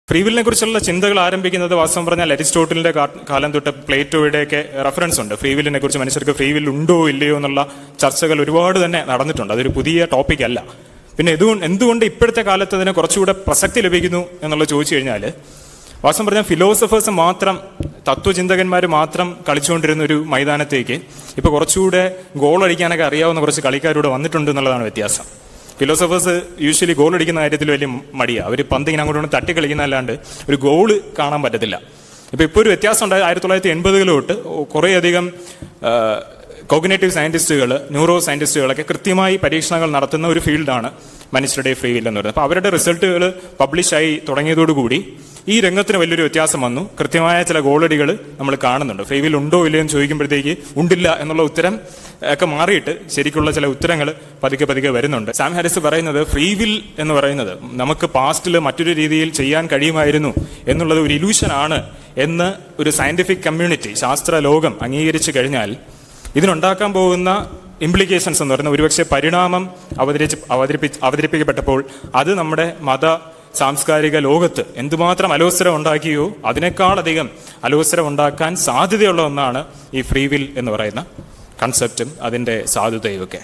ഫ്രീവിലിനെ കുറിച്ചുള്ള ചിന്തകൾ ആരംഭിക്കുന്നത് വാസ്തവം പറഞ്ഞാൽ അരിസ്റ്റോട്ടലിന്റെ കാ- കാലം തൊട്ട് പ്ലേറ്റോയുടെയൊക്കെ റെഫറൻസ് ഉണ്ട് ഫ്രീവിലിനെ കുറിച്ച് മനുഷ്യർക്ക് ഫ്രീവിൽ ഉണ്ടോ ഇല്ലയോ എന്നുള്ള ചർച്ചകൾ ഒരുപാട് തന്നെ നടന്നിട്ടുണ്ട് അതൊരു പുതിയ ടോപ്പിക് അല്ല പിന്നെ എന്തുകൊണ്ട് എന്തുകൊണ്ട് ഇപ്പോഴത്തെ കാലത്ത് അതിന് കുറച്ചുകൂടെ പ്രസക്തി ലഭിക്കുന്നു എന്നുള്ളത് ചോദിച്ചു കഴിഞ്ഞാൽ വാസ്തവം പറഞ്ഞാൽ ഫിലോസഫേഴ്സ് മാത്രം തത്വചിന്തകന്മാർ മാത്രം കളിച്ചുകൊണ്ടിരുന്ന ഒരു മൈതാനത്തേക്ക് ഇപ്പൊ കുറച്ചുകൂടെ ഗോൾ അടിക്കാനൊക്കെ അറിയാവുന്ന കുറച്ച് കളിക്കാരൂടെ വന്നിട്ടുണ്ട് എന്നുള്ളതാണ് വ്യത്യാസം ഫിലോസഫേഴ്സ് യൂഷ്വലി ഗോൾ അടിക്കുന്ന കാര്യത്തിൽ വലിയ മടിയാണ് അവർ പന്തിങ്ങനെ അങ്ങോട്ട് ഇങ്ങോട്ട് തട്ടി കളിക്കുന്നതല്ലാണ്ട് ഒരു ഗോള് കാണാൻ പറ്റത്തില്ല ഇപ്പൊ ഇപ്പോൾ ഒരു വ്യത്യാസം ഉണ്ടായത് ആയിരത്തി തൊള്ളായിരത്തി എൺപതുകൾ തൊട്ട് കുറേയധികം കോഗ്നേറ്റീവ് സയന്റിസ്റ്റുകൾ ന്യൂറോ സയന്റിസ്റ്റുകളൊക്കെ കൃത്യമായി പരീക്ഷണങ്ങൾ നടത്തുന്ന ഒരു ഫീൽഡാണ് മനുഷ്യരുടെ ഫ്രീ വിൽ എന്ന് പറയുന്നത് അപ്പോൾ അവരുടെ റിസൾട്ടുകൾ പബ്ലിഷായി തുടങ്ങിയതോടുകൂടി ഈ രംഗത്തിന് വലിയൊരു വ്യത്യാസം വന്നു കൃത്യമായ ചില ഗോളടികൾ നമ്മൾ കാണുന്നുണ്ട് ഫ്രീ വിൽ ഉണ്ടോ ഇല്ലയോ എന്ന് ചോദിക്കുമ്പോഴത്തേക്ക് ഉണ്ടില്ല എന്നുള്ള ഉത്തരം ഒക്കെ മാറിയിട്ട് ശരിക്കുള്ള ചില ഉത്തരങ്ങൾ പതുക്കെ പതുക്കെ വരുന്നുണ്ട് സാം ഹാരിസ് പറയുന്നത് ഫ്രീ വിൽ എന്ന് പറയുന്നത് നമുക്ക് പാസ്റ്റിൽ മറ്റൊരു രീതിയിൽ ചെയ്യാൻ കഴിയുമായിരുന്നു എന്നുള്ളത് ഒരു ഇലൂഷൻ ആണ് എന്ന് ഒരു സയന്റിഫിക് കമ്മ്യൂണിറ്റി ശാസ്ത്ര ലോകം അംഗീകരിച്ചു കഴിഞ്ഞാൽ ഇതിനുണ്ടാക്കാൻ പോകുന്ന ഇംപ്ലിക്കേഷൻസ് എന്ന് പറയുന്ന ഒരുപക്ഷെ പരിണാമം അവതരിച്ച് അവതരിപ്പി അവതരിപ്പിക്കപ്പെട്ടപ്പോൾ അത് നമ്മുടെ മത സാംസ്കാരിക ലോകത്ത് എന്തുമാത്രം അലോസരം ഉണ്ടാക്കിയോ അതിനേക്കാളധികം അലോസരം ഉണ്ടാക്കാൻ സാധ്യതയുള്ള ഒന്നാണ് ഈ ഫ്രീ വിൽ എന്ന് പറയുന്ന കൺസെപ്റ്റും അതിൻ്റെ സാധുതയും ഒക്കെ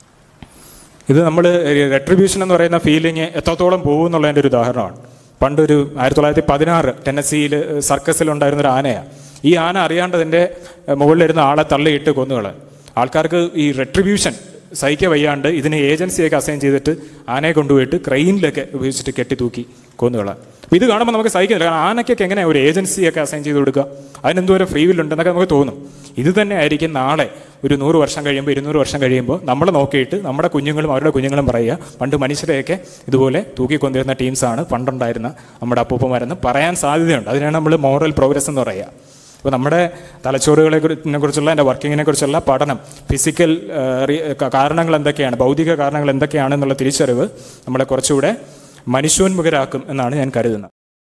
ഇത് നമ്മൾ റെട്രിബ്യൂഷൻ എന്ന് പറയുന്ന ഫീലിംഗ് എത്രത്തോളം പോകും എന്നുള്ളതിൻ്റെ ഒരു ഉദാഹരണമാണ് പണ്ടൊരു ആയിരത്തി തൊള്ളായിരത്തി പതിനാറ് ടെന്നസിയിൽ സർക്കസിൽ ഉണ്ടായിരുന്ന ഒരു ആനയാണ് ഈ ആന അറിയാണ്ട് അതിൻ്റെ മുകളിലിരുന്ന ആളെ തള്ളിയിട്ട് കൊന്നുകളെ ആൾക്കാർക്ക് ഈ റെട്രിബ്യൂഷൻ സഹിക്ക വയ്യാണ്ട് ഇതിന് ഏജൻസിയൊക്കെ അസൈൻ ചെയ്തിട്ട് ആനയെ കൊണ്ടുപോയിട്ട് ക്രെയിനിലൊക്കെ ഉപയോഗിച്ചിട്ട് കെട്ടി തൂക്കി കൊന്നുകളാം അപ്പോൾ ഇത് കാണുമ്പോൾ നമുക്ക് സഹിക്കുന്നില്ല കാരണം ആനയ്ക്കൊക്കെ എങ്ങനെയാണ് ഒരു ഏജൻസിയൊക്കെ അസൈൻ ചെയ്ത് കൊടുക്കുക അതിനെന്തോരം ഫ്രീ വിൽ ഉണ്ടെന്നൊക്കെ നമുക്ക് തോന്നും ഇത് തന്നെ ആയിരിക്കും നാളെ ഒരു നൂറ് വർഷം കഴിയുമ്പോൾ ഇരുന്നൂറ് വർഷം കഴിയുമ്പോൾ നമ്മളെ നോക്കിയിട്ട് നമ്മുടെ കുഞ്ഞുങ്ങളും അവരുടെ കുഞ്ഞുങ്ങളും പറയുക പണ്ട് മനുഷ്യരെയൊക്കെ ഇതുപോലെ തൂക്കിക്കൊണ്ടിരുന്ന ടീംസാണ് പണ്ടുണ്ടായിരുന്ന നമ്മുടെ അപ്പൂപ്പന്മാരെന്ന് പറയാൻ സാധ്യതയുണ്ട് അതിനാണ് നമ്മൾ മോറൽ പ്രോഗ്രസ് എന്ന് പറയുക അപ്പോൾ നമ്മുടെ തലച്ചോറുകളെ കുറി- കുറിച്ചുള്ള എൻ്റെ വർക്കിങ്ങിനെ കുറിച്ചുള്ള പഠനം ഫിസിക്കൽ കാരണങ്ങൾ എന്തൊക്കെയാണ് ഭൗതിക കാരണങ്ങൾ എന്തൊക്കെയാണ് എന്നുള്ള തിരിച്ചറിവ് നമ്മളെ കുറച്ചുകൂടെ മനുഷ്യോന്മുഖരാക്കും എന്നാണ് ഞാൻ കരുതുന്നത്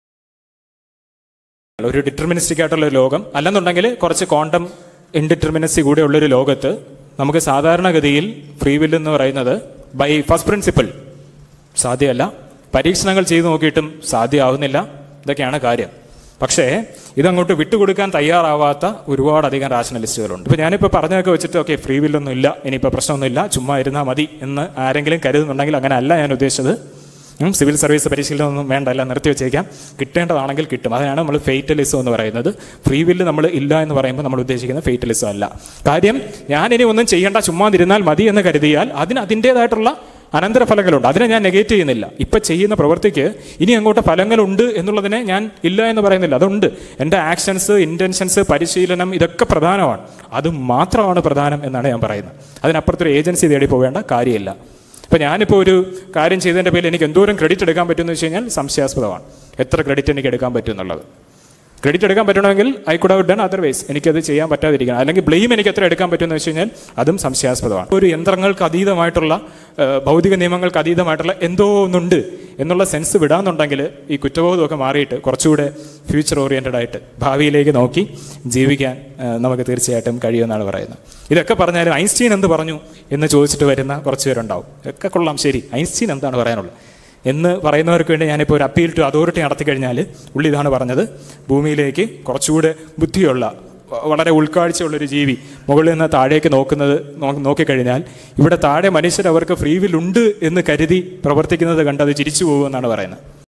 ഒരു ഡിറ്റർമിനിസ്റ്റിക് ആയിട്ടുള്ള ഒരു ലോകം അല്ലെന്നുണ്ടെങ്കിൽ കുറച്ച് ക്വാണ്ടം ഇൻഡിറ്റർമിനസി കൂടെ ഉള്ളൊരു ലോകത്ത് നമുക്ക് സാധാരണഗതിയിൽ ഫ്രീ വിൽ എന്ന് പറയുന്നത് ബൈ ഫസ്റ്റ് പ്രിൻസിപ്പിൾ സാധ്യമല്ല പരീക്ഷണങ്ങൾ ചെയ്തു നോക്കിയിട്ടും സാധ്യമാവുന്നില്ല ഇതൊക്കെയാണ് കാര്യം പക്ഷേ ഇതങ്ങോട്ട് വിട്ടുകൊടുക്കാൻ തയ്യാറാവാത്ത ഒരുപാടധികം റാഷണലിസ്റ്റുകളുണ്ട് ഇപ്പോൾ ഞാനിപ്പോൾ പറഞ്ഞതൊക്കെ വെച്ചിട്ട് ഓക്കെ ഫ്രീ വില്ലൊന്നും ഇല്ല ഇനിയിപ്പോൾ പ്രശ്നമൊന്നുമില്ല ചുമ്മാ ഇരുന്നാൽ മതി എന്ന് ആരെങ്കിലും കരുതുന്നുണ്ടെങ്കിൽ അങ്ങനെ അല്ല ഞാൻ ഉദ്ദേശിച്ചത് ഉം, സിവിൽ സർവീസ് പരിശീലനമൊന്നും വേണ്ട എല്ലാം നിർത്തി വെച്ചേക്കാം കിട്ടേണ്ടതാണെങ്കിൽ കിട്ടും അതിനാണ് നമ്മൾ ഫെയ്റ്റലിസം എന്ന് പറയുന്നത് ഫ്രീ വില്ല് നമ്മൾ ഇല്ല എന്ന് പറയുമ്പോൾ നമ്മൾ ഉദ്ദേശിക്കുന്ന ഫെയ്റ്റലിസം അല്ല കാര്യം ഞാൻ ഇനി ഒന്നും ചെയ്യേണ്ട ചുമ്മാതിരുന്നാൽ മതി എന്ന് കരുതിയാൽ അതിന് അതിൻ്റെതായിട്ടുള്ള അനന്തരഫലങ്ങളുണ്ട് അതിനെ ഞാൻ നെഗേറ്റ് ചെയ്യുന്നില്ല ഇപ്പം ചെയ്യുന്ന പ്രവൃത്തിക്ക് ഇനി അങ്ങോട്ട് ഫലങ്ങളുണ്ട് എന്നുള്ളതിനെ ഞാൻ ഇല്ല എന്ന് പറയുന്നില്ല അതുണ്ട് എൻ്റെ ആക്ഷൻസ് ഇൻറ്റൻഷൻസ് പരിശീലനം ഇതൊക്കെ പ്രധാനമാണ് അത് മാത്രമാണ് പ്രധാനം എന്നാണ് ഞാൻ പറയുന്നത് അതിനപ്പുറത്തൊരു ഏജൻസി തേടി പോവേണ്ട കാര്യമില്ല ഇപ്പം ഞാനിപ്പോൾ ഒരു കാര്യം ചെയ്തതിൻ്റെ പേരിൽ എനിക്ക് എന്തോരം ക്രെഡിറ്റ് എടുക്കാൻ പറ്റുമെന്ന് വെച്ച് കഴിഞ്ഞാൽ സംശയാസ്പദമാണ് എത്ര ക്രെഡിറ്റ് എനിക്ക് എടുക്കാൻ പറ്റും എന്നുള്ളത് ക്രെഡിറ്റ് എടുക്കാൻ പറ്റണമെങ്കിൽ I could have done otherwise എനിക്കത് ചെയ്യാൻ പറ്റാതിരിക്കണം അല്ലെങ്കിൽ ബ്ലെയിം എനിക്ക് എത്ര എടുക്കാൻ പറ്റുമെന്ന് വെച്ച് കഴിഞ്ഞാൽ അതും സംശയാസ്പദമാണ് ഒരു യന്ത്രങ്ങൾക്ക് അതീതമായിട്ടുള്ള ആ, ഭൗതിക നിയമങ്ങൾക്ക് അതീതമായിട്ടുള്ള എന്തോ ഒന്നുണ്ട് എന്നുള്ള സെൻസ് വിടാന്നുണ്ടെങ്കിൽ ഈ കുറ്റബോധമൊക്കെ മാറിയിട്ട് കുറച്ചുകൂടെ ഫ്യൂച്ചർ ഓറിയൻറ്റഡ് ആയിട്ട് ഭാവിയിലേക്ക് നോക്കി ജീവിക്കാൻ ആ, നമുക്ക് തീർച്ചയായിട്ടും കഴിയുമെന്നാണ് പറയുന്നത് ഇതൊക്കെ പറഞ്ഞാലും ഐൻസ്റ്റീൻ എന്ത് പറഞ്ഞു എന്ന് ചോദിച്ചിട്ട് വരുന്ന കുറച്ച് പേരുണ്ടാവും ഒക്കെ കൊള്ളാം ശരി ഐൻസ്റ്റീൻ എന്താണ് പറയാനുള്ളത് എന്ന് പറയുന്നവർക്ക് വേണ്ടി ഞാനിപ്പോൾ ഒരു അപ്പീൽ ടു അതോറിറ്റി നടത്തി കഴിഞ്ഞാൽ ഉള്ളി ഇതാണ് പറഞ്ഞത് ഭൂമിയിലേക്ക് കുറച്ചുകൂടെ ബുദ്ധിയുള്ള വ- വളരെ ഉൾക്കാഴ്ചയുള്ളൊരു ജീവി മുകളിൽ നിന്ന് താഴേക്ക് നോക്കുന്നത് നോ- നോക്കിക്കഴിഞ്ഞാൽ ഇവിടെ താഴെ മനുഷ്യർ അവർക്ക് ഫ്രീ വിൽ ഉണ്ട് എന്ന് കരുതി പ്രവർത്തിക്കുന്നത് കണ്ട് അത് ചിരിച്ചു പോകുമെന്നാണ് പറയുന്നത്